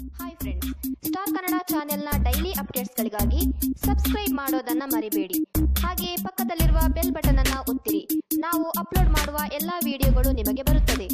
hi friends star Kannada ಚಾನೆಲ್ನ daily ಅಪ್ಡೇಟ್ಸ್ಗಳಿಗಾಗಿ subscribe ಮಾಡೋದನ್ನ ಮರಿಬೇಡಿ ಹಾಗೆಯೇ ಪಕ್ಕದಲ್ಲಿರುವ ಬೆಲ್ ಬಟನ್ ಅನ್ನ ಒತ್ತಿರಿ ನಾವು ಅಪ್ಲೋಡ್ ಮಾಡುವ ಎಲ್ಲಾ ವಿಡಿಯೋಗಳು ನಿಮಗೆ ಬರುತ್ತದೆ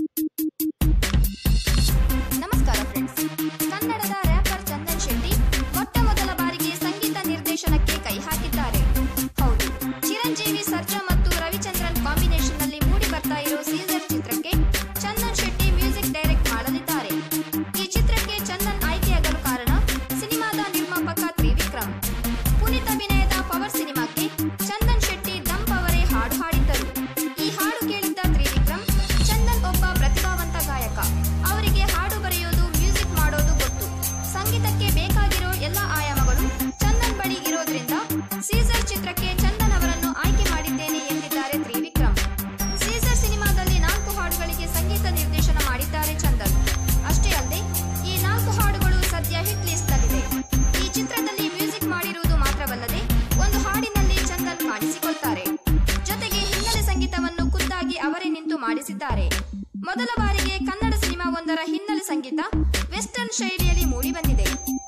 ನಮಸ್ಕಾರ ಫ್ರೆಂಡ್ಸ್ ಕನ್ನಡದ ರ್ಯಾಪರ್ ಚಂದನ್ ಶೆಟ್ಟಿ ಮೊಟ್ಟ ಮೊದಲ ಬಾರಿಗೆ ಸಂಗೀತ ನಿರ್ದೇಶನಕ್ಕೆ ಕೈ ಹಾಕಿದ್ದಾರೆ ಹೌದು ಚಿರಂಜೀವಿ ಸರ್ಜಾ ಮತ್ತು ರವಿಚಂದ್ರನ್ ಕಾಂಬಿನೇಷನ್ ನಲ್ಲಿ ಮೂಡಿ ಬರ್ತಾ ಇರೋ ಸೀಸರ್ ಚಿತ್ರಕ್ಕೆ ಚಂದನ್ ಶೆಟ್ಟಿ ಮ್ಯೂಸಿಕ್ ಡೈರೆಕ್ಟ್ ಮಾಡಲಿದ್ದಾರೆ ಈ ಚಿತ್ರಕ್ಕೆ ಚಂದನ್ ಆಯ್ಕೆಯಾಗಲು ಕಾರಣ ಸಿನಿಮಾದ ನಿರ್ಮಾಪಕ ತ್ರಿವಿಕ್ರಮ್ ಪುನೀತ್ ಅಭಿನಯದ ಪವರ್ ಸಿನಿಮಾಕ್ಕೆ ಚಂದನ್ ಶೆಟ್ಟಿ ದಂಪ್ ಅವರೇ ಹಾಡು ಹಾಡಿದ್ದರು ಈ ಹಾಡು ಕೇಳಿದ್ದ ತ್ರಿವಿಕ್ರಮ್ ಚಂದನ್ ಒಬ್ಬ ಪ್ರತಿಭಾವಂತ ಗಾಯಕ ಅವರಿಗೆ ಹಾಡು ಬರೆಯೋದು ಮ್ಯೂಸಿಕ್ ಮಾಡೋದು ಗೊತ್ತು ಸಂಗೀತಕ್ಕೆ ಬೇಕಾಗಿರೋ ಎಲ್ಲ ಆಯಾಮಗಳು ಚಂದನ್ ಬಳಿ ಇರೋದ್ರಿಂದ ಸೀಸರ್ ಚಿತ್ರಕ್ಕೆ ಚಂದನ್ ಅವರನ್ನು ಆಯ್ಕೆ ಮಾಡಿದ್ದೇನೆ ಎಂದಿದ್ದಾರೆ ತ್ರಿವಿಕ್ರಮ್ ಸೀಸರ್ ಸಿನಿಮಾದಲ್ಲಿ ನಾಲ್ಕು ಹಾಡುಗಳಿಗೆ ಸಂಗೀತ ನಿರ್ದೇಶನ ಮಾಡಿದ್ದಾರೆ ಚಂದನ್ ಅಷ್ಟೇ ಅಲ್ಲದೆ ಈ ನಾಲ್ಕು ಹಾಡುಗಳು ಸದ್ಯ ಹಿಟ್ ಲಿಸ್ಟ್ನಲ್ಲಿದೆ ಈ ಚಿತ್ರದಲ್ಲಿ ಮ್ಯೂಸಿಕ್ ಮಾಡಿರುವುದು ಮಾತ್ರವಲ್ಲದೆ ಒಂದು ಹಾಡಿನಲ್ಲಿ ಚಂದನ್ ಕಾಣಿಸಿಕೊಳ್ತಾರೆ ಜೊತೆಗೆ ಹಿನ್ನೆಲೆ ಸಂಗೀತವನ್ನು ಖುದ್ದಾಗಿ ಅವರೇ ನಿಂತು ಮಾಡಿಸಿದ್ದಾರೆ ಮೊದಲ ಬಾರಿಗೆ ಕನ್ನಡ ಸಿನಿಮಾ ಒಂದರ ಹಿನ್ನೆಲೆ ಸಂಗೀತ ವೆಸ್ಟರ್ನ್ ಶೈಲಿಯಲ್ಲಿ ಮೂಡಿಬಂದಿದೆ